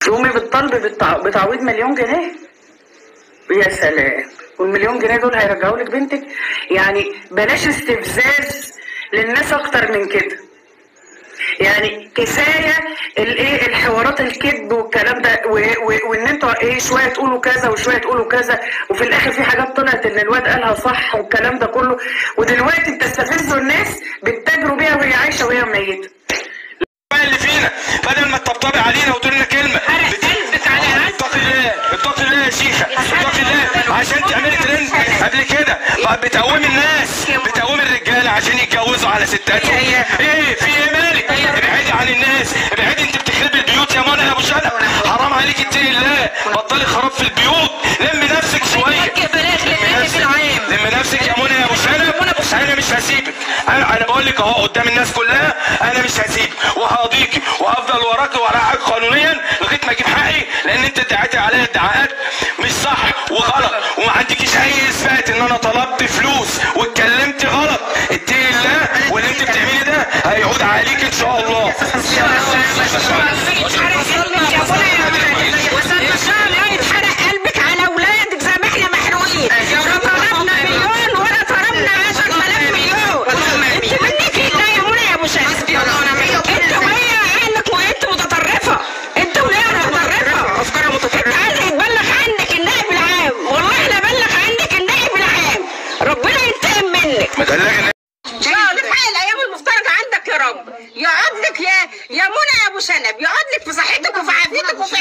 تقومي بالطلب بالتع- بتعويض مليون جنيه يا سلام والمليون جنيه دول هيرجعوا لك بنتك يعني بلاش استفزاز للناس اكتر من كده يعني كفايه الايه الحوارات الكذب والكلام ده و- و- وان انتوا ايه شويه تقولوا كذا وشويه تقولوا كذا وفي الاخر في حاجات طلعت ان الواد قالها صح والكلام ده كله ودلوقتي بتستفزوا الناس بتتاجروا بيها وهي عايشه وهي ميته اللي فينا بدل ما تطبطبي علينا وتقول لنا كلمه بت- اتقي الله اتقي الله يا شيخه اتقي الله عشان تعملي ترند قبل كده بقى بتقومي الناس بتقومي الرجاله عشان يتجوزوا على ستاتهم ايه في ايه مالك ابعدي عن الناس ابعدي انت بتخربي البيوت يا منى يا ابو شنب حرام عليك اتقي الله بطلي خراب في البيوت لمي نفسك شويه بلاش لمي لمي نفسك بالعام لمي نفسك يا منى يا ابو شنب انا مش هسيبك انا انا بقول لك اهو قدام الناس كلها انا مش هسيبك وهقضيكي وهفضل وراكي وراك قانونيا لغايه ما اجيب حقي لان انت ادعيتي عليا ادعاءات مش صح وغلط وما عندكيش اي اثبات ان انا طلبت فلوس واتكلمت غلط اتقي الله واللي انت بتعملي ده هيعود عليك ان شاء الله يتحرق قلبك على اولادك زي ما احنا محروقين لا طلبنا مليون ولا طلبنا 10000 مليون انت منك لله يا منى يا ابو شمس انت وهي عينك وانت متطرفه انت وهي متطرفه افكارها متطرفه انت عايز يتبلغ عنك النائب العام والله لا بلغ عنك النائب العام ربنا ينتقم منك ما تقلقي لا لحق الايام المفترجه عندك يا رب يقعد لك يا يا منى يا ابو شنب يقعد لك في صحتك وفي عافيتك وفي